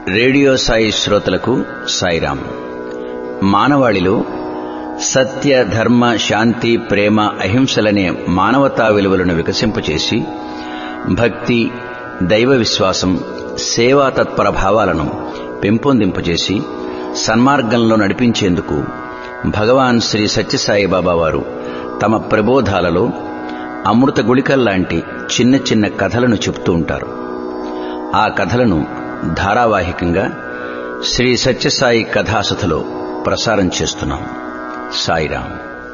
radio Sai శ్రోతలకు సాయిరాం మానవాళిలో సత్య ధర్మ శాంతి ప్రేమ అహింసలనే మానవతా విలువలను వికసింపచేసి భక్తి దైవ విశ్వాసం సేవా తత్పర భావాలను పెంపొందింపజేసి సన్మార్గంలో నడిపించేందుకు భగవాన్ శ్రీ సత్యసాయి బాబా వారు తమ ప్రబోధాలలో అమృత గుళికల్లాంటి చిన్న చిన్న కథలను చెబుతూ ఉంటారు ఆ కథలను ధారావాహికంగా శ్రీ సత్యసాయి కథాసథలో ప్రసారం చేస్తున్నాం సాయిరాం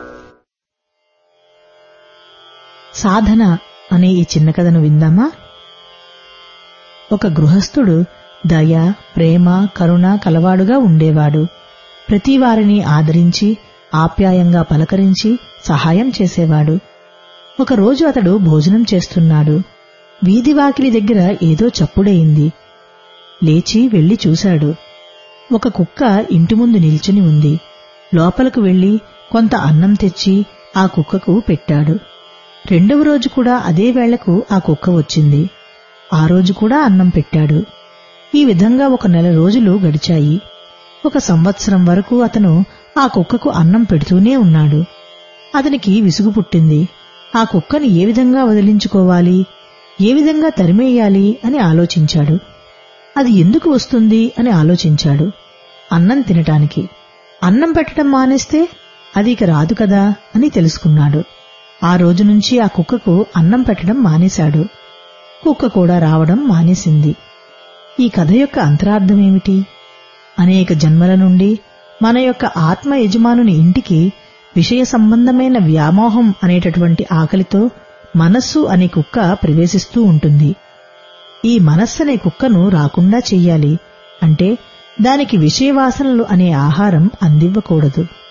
సాధన అనే ఈ చిన్న కథను విందామా ఒక గృహస్థుడు దయ ప్రేమ కరుణ కలవాడుగా ఉండేవాడు ప్రతి వారిని ఆదరించి ఆప్యాయంగా పలకరించి సహాయం చేసేవాడు ఒకరోజు అతడు భోజనం చేస్తున్నాడు వీధి వాకిలి దగ్గర ఏదో చప్పుడయింది లేచి వెళ్లి చూశాడు ఒక కుక్క ఇంటి ముందు నిల్చుని ఉంది లోపలకు వెళ్లి కొంత అన్నం తెచ్చి ఆ కుక్కకు పెట్టాడు రెండవ రోజు కూడా అదే వేళకు ఆ కుక్క వచ్చింది ఆ రోజు కూడా అన్నం పెట్టాడు ఈ విధంగా ఒక నెల రోజులు గడిచాయి ఒక సంవత్సరం వరకు అతను ఆ కుక్కకు అన్నం పెడుతూనే ఉన్నాడు అతనికి విసుగు పుట్టింది ఆ కుక్కని ఏ విధంగా వదిలించుకోవాలి ఏ విధంగా తరిమేయాలి అని ఆలోచించాడు అది ఎందుకు వస్తుంది అని ఆలోచించాడు అన్నం తినటానికి అన్నం పెట్టడం మానేస్తే అది ఇక రాదు కదా అని తెలుసుకున్నాడు ఆ రోజు నుంచి ఆ కుక్కకు అన్నం పెట్టడం మానేశాడు కుక్క కూడా రావడం మానేసింది ఈ కథ యొక్క అంతరార్థమేమిటి అనేక జన్మల నుండి మన యొక్క ఆత్మ యజమానుని ఇంటికి విషయ సంబంధమైన వ్యామోహం అనేటటువంటి ఆకలితో మనస్సు అనే కుక్క ప్రవేశిస్తూ ఉంటుంది ఈ మనస్సు అనే కుక్కను రాకుండా చెయ్యాలి అంటే దానికి విషయవాసనలు అనే ఆహారం అందివ్వకూడదు